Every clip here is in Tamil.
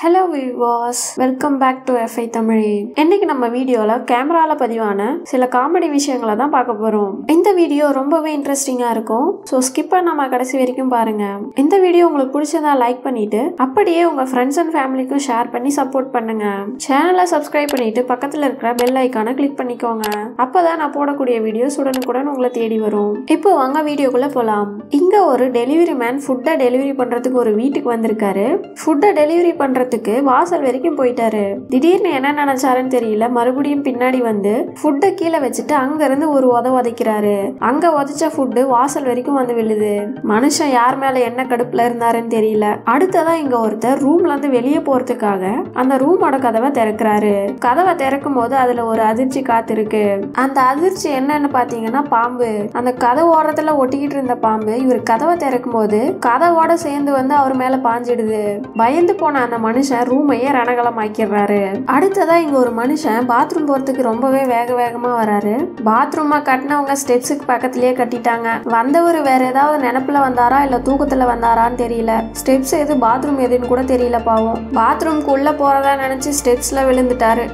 ஹலோ விவாஸ் welcome back to FI Tamil இன்னைக்கு நம்ம வீடியோல கேமரால பதிவான சில காமெடி விஷயங்களை தான் பார்க்க போறோம் இந்த வீடியோ ரொம்பவே இன்ட்ரெஸ்டிங்கா இருக்கும் ஸோ ஸ்கிப் பண்ணாம கடைசி வரைக்கும் பாருங்க இந்த வீடியோ உங்களுக்கு பிடிச்சதா லைக் பண்ணிட்டு அப்படியே உங்க ஃப்ரெண்ட்ஸ் அண்ட் ஃபேமிலிக்கும் ஷேர் பண்ணி சப்போர்ட் பண்ணுங்க சேனலை சப்ஸ்கிரைப் பண்ணிட்டு பக்கத்துல இருக்கிற பெல் ஐக்கானை கிளிக் பண்ணிக்கோங்க அப்பதான் நான் போடக்கூடிய வீடியோஸ் உடனுக்குடன் உங்களை தேடி வரும் இப்போ வாங்க வீடியோக்குள்ள போலாம் இங்க ஒரு டெலிவரி மேன் ஃபுட்டை டெலிவரி பண்றதுக்கு ஒரு வீட்டுக்கு வந்திருக்காரு ஃபுட்டை டெலிவரி பண்றதுக்கு வாசல் வரைக்கும் போயிட்டாரு திடீர்னு என்ன நினைச்சாருன்னு தெரியல மறுபடியும் பின்னாடி வந்து ஃபுட்டை கீழே வச்சுட்டு அங்க இருந்து ஒரு உத உதைக்கிறாரு அங்க உதைச்ச ஃபுட்டு வாசல் வரைக்கும் வந்து விழுது மனுஷன் யார் மேல என்ன கடுப்புல இருந்தாருன்னு தெரியல அடுத்ததா இங்க ஒருத்தர் ரூம்ல இருந்து வெளியே போறதுக்காக அந்த ரூமோட கதவை திறக்கிறாரு கதவை திறக்கும் போது அதுல ஒரு அதிர்ச்சி காத்திருக்கு அந்த அதிர்ச்சி என்னன்னு பாத்தீங்கன்னா பாம்பு அந்த கதவு ஓரத்துல ஒட்டிக்கிட்டு இருந்த பாம்பு இவர் கதவை திறக்கும் போது கதவோட சேர்ந்து வந்து அவர் மேல பாஞ்சிடுது பயந்து போன அந்த மனுஷன் ரூமையே ரணகலம் ஆக்கிடுறாரு அடுத்ததா இங்க ஒரு மனுஷன் பாத்ரூம் போறதுக்கு ரொம்பவே வேக வேகமா வராரு பாத்ரூமா கட்டினவங்க ஸ்டெப்ஸுக்கு பக்கத்திலேயே கட்டிட்டாங்க வந்தவர் வேற ஏதாவது நினப்புல வந்தாரா இல்ல தூக்கத்துல வந்தாரான்னு தெரியல ஸ்டெப்ஸ் எது பாத்ரூம் எதுன்னு கூட தெரியல பாவம் பாத்ரூம்க்கு உள்ள போறதா நினைச்சு ஸ்டெப்ஸ்ல விழுந்துட்டாரு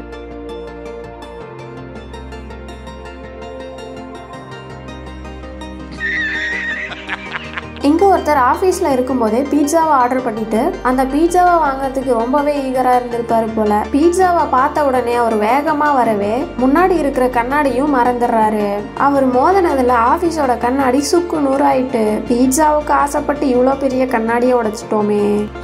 இங்க ஒருத்தர் ஆபீஸ்ல இருக்கும்போதே பீட்சாவை ஆர்டர் பண்ணிட்டு அந்த பீட்சாவை வாங்குறதுக்கு ரொம்பவே ஈகரா இருந்திருப்பாரு போல பீட்சாவை பார்த்த உடனே அவர் வேகமா வரவே முன்னாடி இருக்கிற கண்ணாடியும் மறந்துடுறாரு அவர் மோதினதுல ஆபீஸோட கண்ணாடி சுக்கு நூறாயிட்டு பீட்சாவுக்கு ஆசைப்பட்டு இவ்வளோ பெரிய கண்ணாடியை உடைச்சிட்டோமே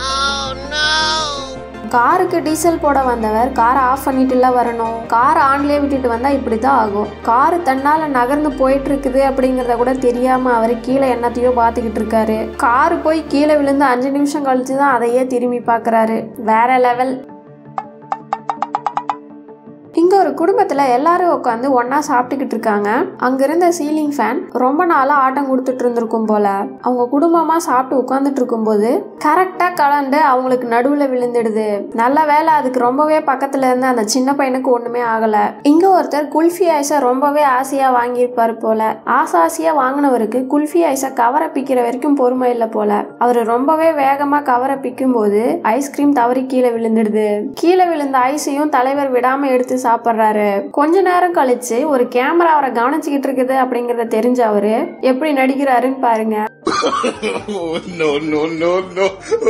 காருக்கு டீசல் போட வந்தவர் காரை ஆஃப் பண்ணிட்டுல வரணும் கார் ஆன்லயே விட்டுட்டு வந்தா இப்படிதான் ஆகும் காரு தன்னால நகர்ந்து போயிட்டு இருக்குது அப்படிங்கறத கூட தெரியாம அவர் கீழே என்னத்தையோ பாத்துக்கிட்டு இருக்காரு காரு போய் கீழே விழுந்து அஞ்சு நிமிஷம் கழிச்சு தான் அதையே திரும்பி பார்க்கறாரு வேற லெவல் இங்க ஒரு குடும்பத்துல எல்லாரும் உட்காந்து ஒண்ணா சாப்பிட்டுக்கிட்டு இருக்காங்க அங்க இருந்த சீலிங் ஃபேன் ரொம்ப நாளா ஆட்டம் கொடுத்துட்டு இருந்திருக்கும் போல அவங்க குடும்பமா சாப்பிட்டு உட்காந்துட்டு இருக்கும்போது கரெக்டா கலண்டு அவங்களுக்கு நடுவுல விழுந்துடுது நல்ல வேலை அதுக்கு ரொம்பவே பக்கத்துல இருந்து அந்த சின்ன பையனுக்கு ஒண்ணுமே ஆகல இங்க ஒருத்தர் குல்ஃபி ஐஸை ரொம்பவே ஆசையா வாங்கியிருப்பாரு போல ஆசை ஆசையா வாங்கினவருக்கு குல்ஃபி ஐஸை கவரை பிக்கிற வரைக்கும் பொறுமை இல்லை போல அவர் ரொம்பவே வேகமா கவரை பிக்கும் போது ஐஸ்கிரீம் தவறி கீழே விழுந்துடுது கீழே விழுந்த ஐஸையும் தலைவர் விடாம எடுத்து சாப்பிட்றாரு கொஞ்ச நேரம் கழிச்சு ஒரு கேமரா அவரை கவனிச்சுக்கிட்டு இருக்குது அப்படிங்கறத தெரிஞ்ச அவரு எப்படி நடிக்கிறாருன்னு பாருங்க Oh, no, no, no, no.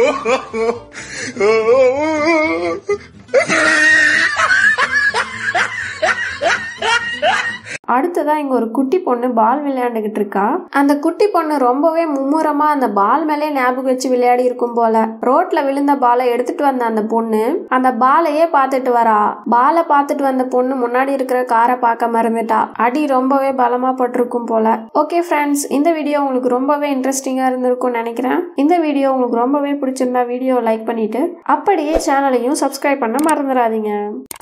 அடுத்ததா இங்க ஒரு குட்டி பொண்ணு பால் விளையாண்டுகிட்டு இருக்கா அந்த குட்டி பொண்ணு ரொம்பவே மும்முரமா அந்த பால் மேலே ஞாபகம் வச்சு விளையாடி இருக்கும் போல ரோட்ல விழுந்த பாலை எடுத்துட்டு வந்த அந்த பொண்ணு அந்த பாலையே பார்த்துட்டு வரா பாலை பார்த்துட்டு வந்த பொண்ணு முன்னாடி இருக்கிற காரை பார்க்க மறந்துட்டா அடி ரொம்பவே பலமா பட்டிருக்கும் போல ஓகே ஃப்ரெண்ட்ஸ் இந்த வீடியோ உங்களுக்கு ரொம்பவே இன்ட்ரெஸ்டிங்கா இருந்திருக்கும்னு நினைக்கிறேன் இந்த வீடியோ உங்களுக்கு ரொம்பவே பிடிச்சிருந்தா வீடியோ லைக் பண்ணிட்டு அப்படியே சேனலையும் சப்ஸ்கிரைப் பண்ண மறந்துடாதீங்க